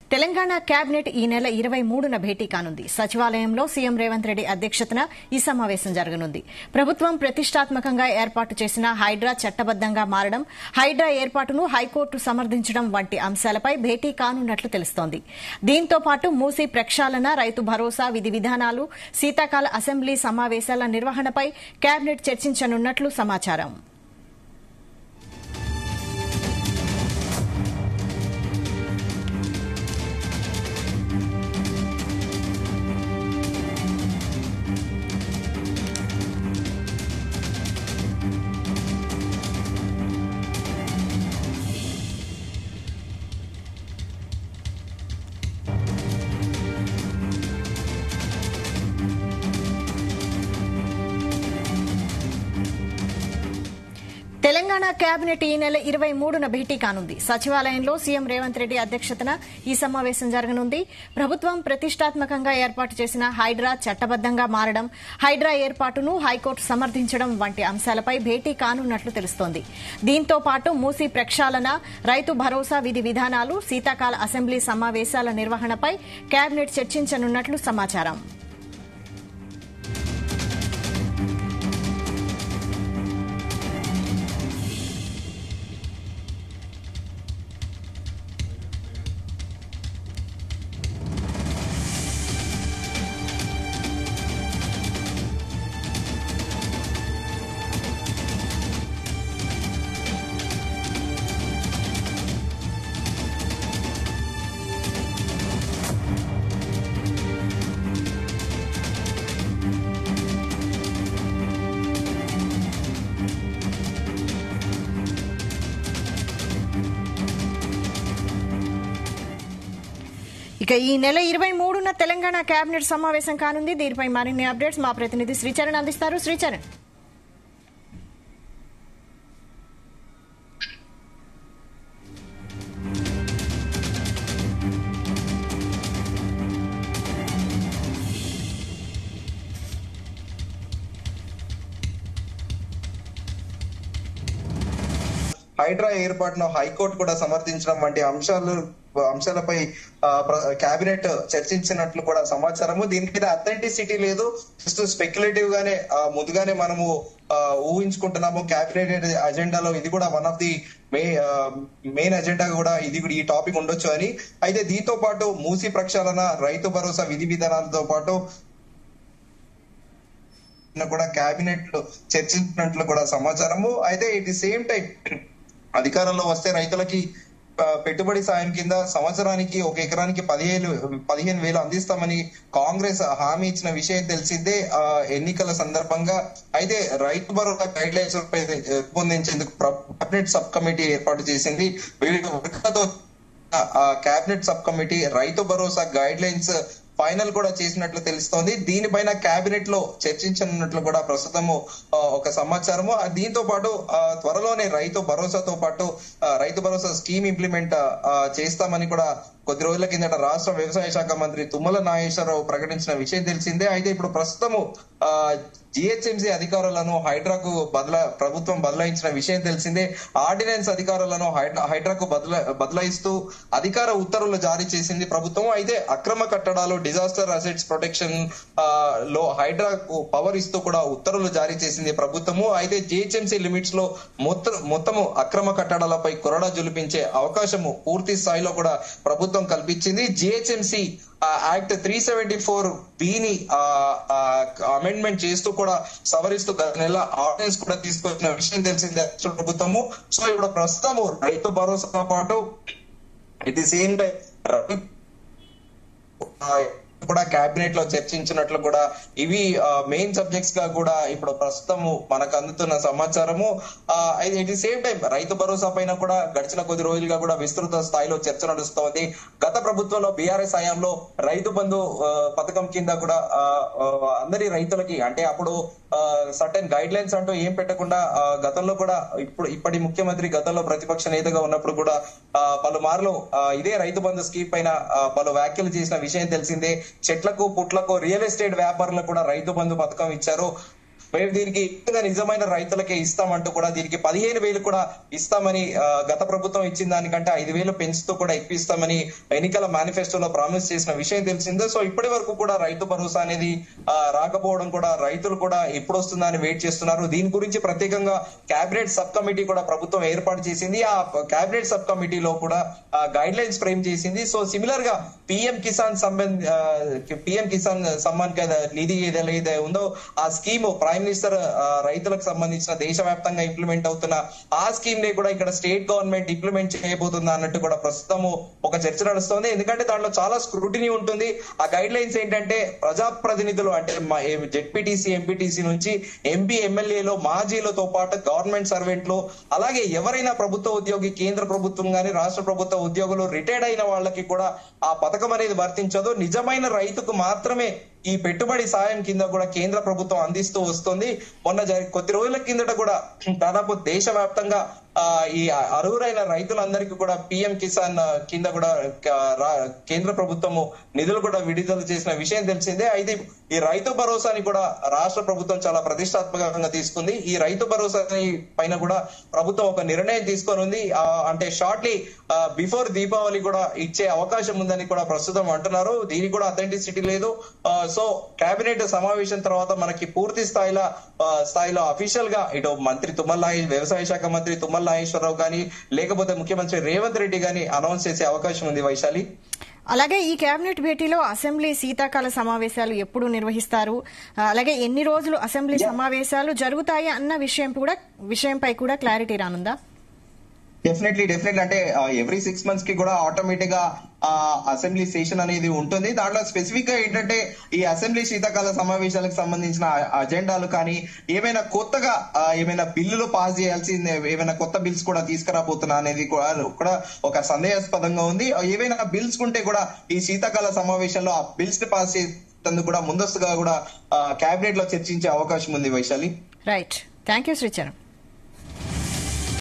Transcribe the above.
Telangana cabinet ఈ నెల ఇరవై మూడున భేటీ కానుంది సచివాలయంలో సీఎం రేవంత్ రెడ్డి అధ్యక్షతన ఈ సమావేశం జరగనుంది ప్రభుత్వం ప్రతిష్టాత్మకంగా ఏర్పాటు చేసిన హైడ్రా చట్టబద్దంగా మారడం హైడ్రా ఏర్పాటును హైకోర్టు సమర్థించడం వంటి అంశాలపై భేటీ కానున్నట్లు తెలుస్తోంది దీంతో పాటు మూసీ ప్రక్షాళన రైతు భరోసా విధి విధానాలు శీతాకాల అసెంబ్లీ సమావేశాల నిర్వహణపై కేబినెట్ చర్చించనున్నట్లు సమాచారం తెలంగాణ కేబినెట్ ఈ నెల ఇరవై మూడున భేటీ కానుంది సచివాలయంలో సీఎం రేవంత్ రెడ్డి అధ్యక్షతన ఈ సమావేశం జరగనుంది ప్రభుత్వం ప్రతిష్టాత్మకంగా ఏర్పాటు చేసిన హైడ్రా చట్టబద్దంగా మారడం హైడ్రా ఏర్పాటును హైకోర్టు సమర్థించడం వంటి అంశాలపై భేటీ కానున్నట్లు తెలుస్తోంది దీంతో పాటు మూసీ ప్రక్షాళన రైతు భరోసా విధి విధానాలు శీతాకాల అసెంబ్లీ సమావేశాల నిర్వహణపై కేబినెట్ చర్చించనున్నట్లు సమాచారం ఇక ఈ నెల ఇరవై మూడున తెలంగాణ కేబినెట్ సమావేశం కానుంది దీనిపై మరిన్ని అప్డేట్స్ మా ప్రతినిధి శ్రీచరణ్ అందిస్తారు శ్రీచరణ్ హైడ్రా ఏర్పాటును హైకోర్టు కూడా సమర్థించడం వంటి అంశాలు అంశాలపై కేబినెట్ చర్చించినట్లు కూడా సమాచారము దీని మీద అథెంటిసిటీ లేదు జస్ట్ స్పెక్యులేటివ్ గానే ఆ, ముందుగానే మనము ఆ, ఊహించుకుంటున్నాము కేబినెట్ అజెండాలో ఇది కూడా వన్ ఆఫ్ ది మే మెయిన్ అజెండా కూడా ఇది కూడా ఈ టాపిక్ ఉండొచ్చు అని అయితే దీంతో పాటు మూసి ప్రక్షాళన రైతు భరోసా విధి విధానాలతో పాటు నిన్న కూడా కేబినెట్ లో చర్చించినట్లు కూడా సమాచారము అయితే ఇట్ ది సేమ్ టైం అధికారంలో వస్తే రైతులకి ఆ, పెట్టుబడి సాయం కింద సంవత్సరానికి ఒక ఎకరానికి పదిహేను పదిహేను వేలు అందిస్తామని కాంగ్రెస్ హామీ ఇచ్చిన విషయం తెలిసిందే ఆ, ఎన్నికల సందర్భంగా అయితే రైతు భరోసా గైడ్ లైన్స్ పై రూపొందించేందుకు కేబినెట్ సబ్ కమిటీ ఏర్పాటు చేసింది వివిధ వర్గాలతో కేబినెట్ సబ్ కమిటీ రైతు భరోసా గైడ్ లైన్స్ ఫైనల్ కూడా చేసినట్లు తెలుస్తోంది దీనిపైన కేబినెట్ లో చర్చించనున్నట్లు కూడా ప్రస్తుతము ఆ, ఒక సమాచారము ఆ, దీంతో పాటు ఆ, త్వరలోనే రైతు భరోసాతో పాటు ఆ, రైతు భరోసా స్కీమ్ ఇంప్లిమెంట్ ఆ, చేస్తామని కూడా కొద్ది రోజుల కిందట రాష్ట్ర వ్యవసాయ శాఖ మంత్రి తుమ్మల నాగేశ్వరరావు ప్రకటించిన విషయం తెలిసిందే అయితే ఇప్పుడు ప్రస్తుతము జిహెచ్ఎంసీ అధికారులను హైడ్రాకు బదల ప్రభుత్వం బదలాయించిన విషయం తెలిసిందే ఆర్డినెన్స్ అధికారులను హైడ్రా హైడ్రాకు బదల బదలాయిస్తూ అధికార ఉత్తర్వులు జారీ చేసింది ప్రభుత్వం అయితే అక్రమ కట్టడాలు డిజాస్టర్ అసెట్స్ ప్రొటెక్షన్ ఆ, లో హైడ్రాకు పవర్ ఇస్తూ కూడా ఉత్తర్వులు జారీ చేసింది ప్రభుత్వము అయితే జిహెచ్ఎంసీ లిమిట్స్ లో మొత్తం మొత్తము అక్రమ కట్టడాలపై కొరడా జులిపించే అవకాశము పూర్తి స్థాయిలో కూడా ప్రభుత్వం కల్పించింది GHMC act three seventy four బిని అమెండ్మెంట్ చేస్తూ కూడా సవరిస్తూ గత నెల ఆర్డినెన్స్ కూడా తీసుకొచ్చిన విషయం తెలిసిందే రాష్ట్ర ప్రభుత్వము సో ఇప్పుడు ప్రస్తుతము రైతు భరోసాతో పాటు ఇట్ ది సేమ్ టైం కూడా కేబినెట్ లో చర్చించినట్లు కూడా ఇవి మెయిన్ సబ్జెక్ట్స్ గా కూడా ఇప్పుడు ప్రస్తుతము మనకు అందుతున్న సమాచారము ఇట్ ది సేమ్ టైం రైతు భరోసా పైన కూడా గడిచిన కొద్ది రోజులుగా కూడా విస్తృత స్థాయిలో చర్చ నడుస్తోంది గత ప్రభుత్వంలో బీఆర్ఎస్ హయాంలో రైతు బంధు ఆ, పథకం కింద కూడా ఆ, ఆ, అందరి రైతులకి అంటే అప్పుడు సర్టెన్ గైడ్ లైన్స్ అంటూ ఏం పెట్టకుండా ఆ, గతంలో కూడా ఇప్పుడు ఇప్పటి ముఖ్యమంత్రి గతంలో ప్రతిపక్ష నేతగా ఉన్నప్పుడు కూడా ఆ, పలుమార్లు ఆ, ఇదే రైతు బంధు స్కీమ్ పైన ఆ, పలు వ్యాఖ్యలు చేసిన విషయం తెలిసిందే చెట్లకు పుట్లకు రియల్ ఎస్టేట్ వ్యాపారులకు కూడా రైతు బంధు పథకం ఇచ్చారు మేము దీనికి ఇంకా నిజమైన రైతులకే ఇస్తామంటూ కూడా దీనికి పదిహేను వేలు కూడా ఇస్తామని ఆ, గత ప్రభుత్వం ఇచ్చిన దానికంటే ఐదు వేలు పెంచుతూ కూడా ఎక్కువ ఇస్తామని ఎన్నికల మేనిఫెస్టోలో ప్రామిస్ చేసిన విషయం తెలిసిందే సో ఇప్పటి వరకు కూడా రైతు భరోసా అనేది ఆ, రాకపోవడం కూడా రైతులు కూడా ఎప్పుడు వస్తుందా అని వెయిట్ చేస్తున్నారు దీని గురించి ప్రత్యేకంగా కేబినెట్ సబ్ కమిటీ కూడా ప్రభుత్వం ఏర్పాటు చేసింది ఆ కేబినెట్ సబ్ కమిటీలో కూడా గైడ్ లైన్స్ ఫ్రేమ్ చేసింది సో సిమిలర్ గా పిఎం కిసాన్ సంబంధ పిఎం కిసాన్ సమ్మాన్ కదా నిధి ఏదైతే ఉందో ఆ స్కీమ్ ప్రైమ్ మినిస్టర్ ఆ, రైతులకు సంబంధించిన దేశవ్యాప్తంగా ఇంప్లిమెంట్ అవుతున్న ఆ స్కీమ్ ని కూడా ఇక్కడ స్టేట్ గవర్నమెంట్ ఇంప్లిమెంట్ చేయబోతుందా అన్నట్టు కూడా ప్రస్తుతము ఒక చర్చ నడుస్తోంది ఎందుకంటే దాంట్లో చాలా స్క్రూటినీ ఉంటుంది ఆ గైడ్ లైన్స్ ఏంటంటే ప్రజాప్రతినిధులు అంటే జెడ్పీటీసీ ఎంపీటీసీ నుంచి ఎంపీ ఎమ్మెల్యేలో మాజీలతో పాటు గవర్నమెంట్ సర్వెంట్లు అలాగే ఎవరైనా ప్రభుత్వ ఉద్యోగి కేంద్ర ప్రభుత్వం గాని రాష్ట్ర ప్రభుత్వ ఉద్యోగులు రిటైర్డ్ అయిన వాళ్ళకి కూడా ఆ పథకం అనేది వర్తించదు నిజమైన రైతుకు మాత్రమే ఈ పెట్టుబడి సాయం కింద కూడా కేంద్ర ప్రభుత్వం అందిస్తూ వస్తుంది మొన్న జరి కొద్ది రోజుల కిందట కూడా దాదాపు దేశవ్యాప్తంగా ఆ, ఈ అర్హులైన రైతులందరికీ కూడా పిఎం కిసాన్ ఆ, కింద కూడా క- రా- కేంద్ర ప్రభుత్వము నిధులు కూడా విడుదల చేసిన విషయం తెలిసిందే అయితే ఈ రైతు భరోసాని కూడా రాష్ట్ర ప్రభుత్వం చాలా ప్రతిష్టాత్మకంగా తీసుకుంది ఈ రైతు భరోసా పైన కూడా ప్రభుత్వం ఒక నిర్ణయం తీసుకొని ఉంది ఆ, అంటే షార్ట్లీ బిఫోర్ దీపావళి కూడా ఇచ్చే అవకాశం ఉందని కూడా ప్రస్తుతం అంటున్నారు దీనికి కూడా అథెంటిసిటీ లేదు ఆ, సో కేబినెట్ సమావేశం తర్వాత మనకి పూర్తి స్థాయిలో ఆ, స్థాయిలో అఫీషియల్ గా ఇటు మంత్రి తుమ్మల నాగేష్ వ్యవసాయ శాఖ మంత్రి తుమ్మల నాగేశ్వరరావు కానీ లేకపోతే ముఖ్యమంత్రి రేవంత్ రెడ్డి గాని అనౌన్స్ చేసే అవకాశం ఉంది వైశాలి అలాగే ఈ కేబినెట్ భేటీలో అసెంబ్లీ శీతాకాల సమావేశాలు ఎప్పుడు నిర్వహిస్తారు ఆ, అలాగే ఎన్ని రోజులు అసెంబ్లీ సమావేశాలు జరుగుతాయి అన్న విషయం కూడా విషయంపై కూడా క్లారిటీ రానుందా డెఫినెట్లీ డెఫినెట్లీ అంటే ఎవ్రీ సిక్స్ మంత్స్ కి కూడా ఆటోమేటిక్ గా అసెంబ్లీ సెషన్ అనేది ఉంటుంది దాంట్లో స్పెసిఫిక్ గా ఏంటంటే ఈ అసెంబ్లీ శీతాకాల సమావేశాలకు సంబంధించిన అజెండాలు కానీ ఏమైనా కొత్తగా ఆ, ఏమైనా బిల్లులు పాస్ చేయాల్సింది ఏమైనా కొత్త బిల్స్ కూడా తీసుకురాబోతున్నా అనేది కూడా కూడా ఒక సందేహాస్పదంగా ఉంది ఏవైనా బిల్స్ ఉంటే కూడా ఈ శీతాకాల సమావేశంలో ఆ బిల్స్ ని పాస్ చేసేందుకు కూడా ముందస్తుగా కూడా కేబినెట్ లో చర్చించే అవకాశం ఉంది Vaishali right thank you Sricharan